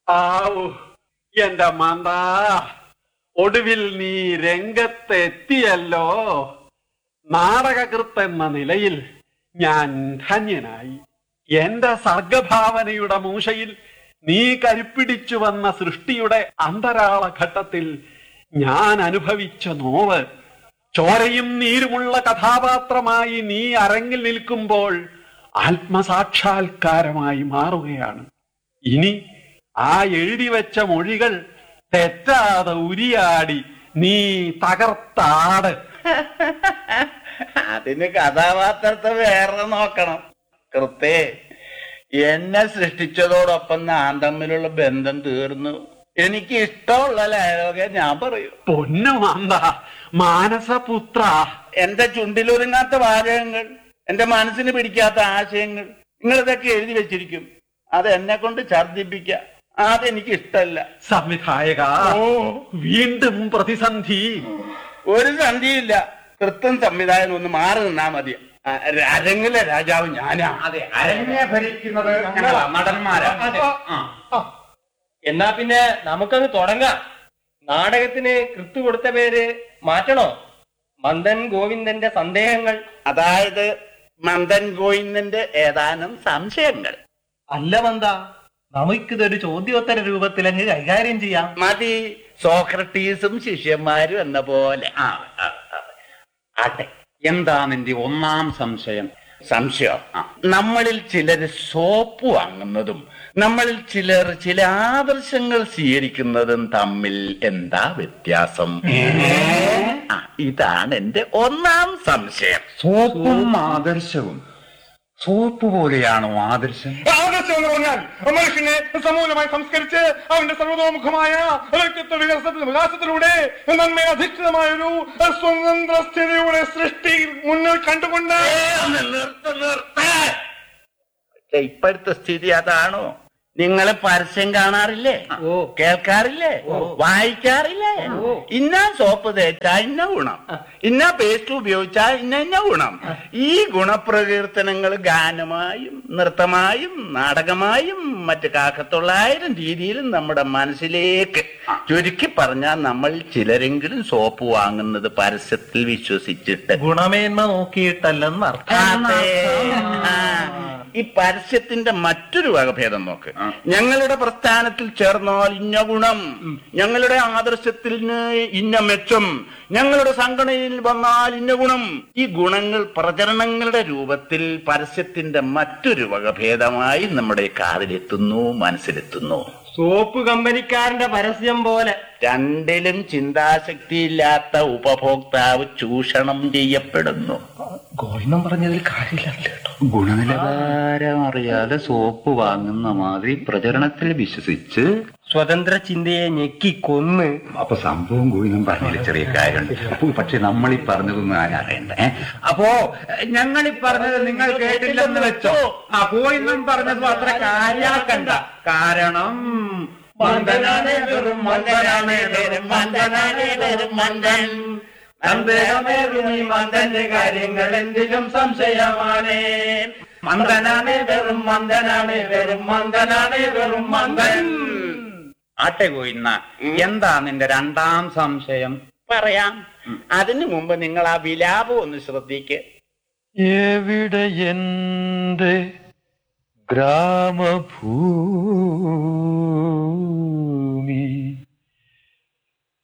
ആവു എന്റെ മാന്ത ഒടുവിൽ നീ രംഗത്തെത്തിയല്ലോ നാടകകൃത്ത് എന്ന നിലയിൽ ഞാൻ ധന്യനായി എന്റെ സർഗഭാവനയുടെ മൂശയിൽ നീ കരുപ്പിടിച്ചു വന്ന സൃഷ്ടിയുടെ അന്തരാള ഘട്ടത്തിൽ ഞാൻ അനുഭവിച്ച നോവ് ചോരയും നീരുമുള്ള കഥാപാത്രമായി നീ അരങ്ങിൽ നിൽക്കുമ്പോൾ ആത്മസാക്ഷാത്കാരമായി മാറുകയാണ് ഇനി ആ എഴുതി വെച്ച മൊഴികൾ തെറ്റാതെ ഉരിയാടി നീ തകർത്താട് അതിന് കഥാപാത്രത്തെ വേറെ നോക്കണം കൃത്തേ എന്നെ സൃഷ്ടിച്ചതോടൊപ്പം ഞാൻ തമ്മിലുള്ള ബന്ധം തീർന്നു എനിക്ക് ഇഷ്ടമുള്ള ഡയലോഗെ ഞാൻ പറയൂ പൊന്നു മാന്ത മാനസപുത്ര എന്റെ ചുണ്ടിലൊരുങ്ങാത്ത വാചകങ്ങൾ എന്റെ മനസ്സിന് പിടിക്കാത്ത ആശയങ്ങൾ നിങ്ങൾ ഇതൊക്കെ എഴുതി വെച്ചിരിക്കും അത് എന്നെ കൊണ്ട് ഛർദിപ്പിക്ക അതെനിക്ക് ഇഷ്ടമല്ല സംവിധായക വീണ്ടും പ്രതിസന്ധി ഒരു സന്ധിയില്ല കൃത്യം സംവിധാനം ഒന്ന് മാറി നിന്നാ മതി ആ, അരങ്ങിലെ രാജാവ് ഞാനാ അതെ അരങ്ങെ ഭരിക്കുന്നത് ഞങ്ങളാ നടന്മാരാ ആ. എന്നാ പിന്നെ നമുക്കങ്ങ് തുടങ്ങാം നാടകത്തിന് കൃത്തു കൊടുത്ത പേര് മാറ്റണോ മന്ദൻ ഗോവിന്ദന്റെ സന്ദേഹങ്ങൾ അതായത് മന്ദൻ ഗോവിന്ദന്റെ ഏതാനും സംശയങ്ങൾ അല്ല മന്ദ നമുക്കിതൊരു ചോദ്യോത്തര രൂപത്തിൽ അങ്ങ് കൈകാര്യം ചെയ്യാം മതി സോക്രട്ടീസും ശിഷ്യന്മാരും എന്ന പോലെ ആ, ആ, ആ. ആട്ടെ എന്താ നിന്റെ ഒന്നാം സംശയം സംശയം നമ്മളിൽ ചിലർ സോപ്പ് വാങ്ങുന്നതും നമ്മളിൽ ചിലർ ചില ആദർശങ്ങൾ സ്വീകരിക്കുന്നതും തമ്മിൽ എന്താ വ്യത്യാസം ആ, ഇതാണ് എന്റെ ഒന്നാം സംശയം സോപ്പും ആദർശവും സോപ്പ് പോലെയാണോ ആദർശം ആദർശം എന്ന് പറഞ്ഞാൽ മനുഷ്യനെ സമൂലമായി സംസ്കരിച്ച് അവന്റെ സർവതോമുഖമായ വ്യക്തിത്വ വികസന വികാസത്തിലൂടെ നന്മ അധിഷ്ഠിതമായ ഒരു സ്വതന്ത്ര സ്ഥിതിയുടെ സൃഷ്ടി മുന്നിൽ കണ്ടുകൊണ്ട് നിർത്ത് നിർത്ത് പക്ഷെ ഇപ്പോഴത്തെ സ്ഥിതി അതാണോ നിങ്ങൾ പരസ്യം കാണാറില്ലേ ഓ. കേൾക്കാറില്ലേ വായിക്കാറില്ലേ ഇന്ന സോപ്പ് തേച്ചാ ഇന്ന ഗുണം ഇന്ന പേസ്റ്റ് ഉപയോഗിച്ചാ ഇന്ന ഇന്ന ഗുണം ഈ ഗുണപ്രകീർത്തനങ്ങൾ ഗാനമായും നൃത്തമായും നാടകമായും മറ്റ് കാക്കത്തൊള്ളായിരം രീതിയിലും നമ്മുടെ മനസ്സിലേക്ക് ചുരുക്കി പറഞ്ഞാൽ നമ്മൾ ചിലരെങ്കിലും സോപ്പ് വാങ്ങുന്നത് പരസ്യത്തിൽ വിശ്വസിച്ചിട്ട് ഗുണമേന്മ നോക്കിയിട്ടല്ലെന്ന് അർത്ഥം അതെ. ആ, ഈ പരസ്യത്തിന്റെ മറ്റൊരു വകഭേദം നോക്ക് ഞങ്ങളുടെ പ്രസ്ഥാനത്തിൽ ചേർന്നാൽ ഇന്ന ഗുണം ഞങ്ങളുടെ ആദർശത്തിൽ ഇന്ന മെച്ചം ഞങ്ങളുടെ സംഘടനയിൽ വന്നാൽ ഇന്ന ഗുണം ഈ ഗുണങ്ങൾ പ്രചരണങ്ങളുടെ രൂപത്തിൽ പരസ്യത്തിന്റെ മറ്റൊരു വകഭേദമായി നമ്മുടെ കാതിലെത്തുന്നു മനസ്സിലെത്തുന്നു സോപ്പ് കമ്പനിക്കാരന്റെ പരസ്യം പോലെ രണ്ടിലും ചിന്താശക്തിയില്ലാത്ത ഉപഭോക്താവ് ചൂഷണം ചെയ്യപ്പെടുന്നു ഗോവിന്ദം പറഞ്ഞതിൽ കാര്യമില്ല കേട്ടോ ഗുണനിലവാരം അറിയാതെ സോപ്പ് വാങ്ങുന്ന മാതിരി പ്രചരണത്തിൽ വിശ്വസിച്ച് സ്വതന്ത്ര ചിന്തയെ ഞെക്കി കൊന്ന് അപ്പൊ സംഭവം ഗോവിന്ദം പറഞ്ഞതിൽ ചെറിയ കാര്യമുണ്ട് അപ്പൊ പക്ഷെ നമ്മൾ ഈ പറഞ്ഞതൊന്നും ആരും അറിയണ്ട ഏ? അപ്പോ ഞങ്ങൾ ഈ പറഞ്ഞത് നിങ്ങൾ കേട്ടില്ലെന്ന് വെച്ചോ ആ ഗോവിന്ദം പറഞ്ഞത് അത്ര കാര്യാക്കണ്ട കാരണം മന്ദനാണ് വെറും മന്ദനാണ് വെറും മന്ദനാണ് വെറും മന്ദൻ സന്ദേഹമേറും ഈ മന്ദന്റെ കാര്യങ്ങൾ എന്തിലും സംശയമാണ് മന്ദനാണ് വെറും മന്ദനാണ് വെറും മന്ദനാണ് വെറും മന്ദൻ ആട്ടെ ഗോയിന്ന എന്താ നിന്റെ രണ്ടാം സംശയം പറയാം അതിനു മുമ്പ് നിങ്ങൾ ആ വിലാപം ഒന്ന് ശ്രദ്ധിക്ക് എവിടെ എന്റെ ഗ്രാമഭൂമി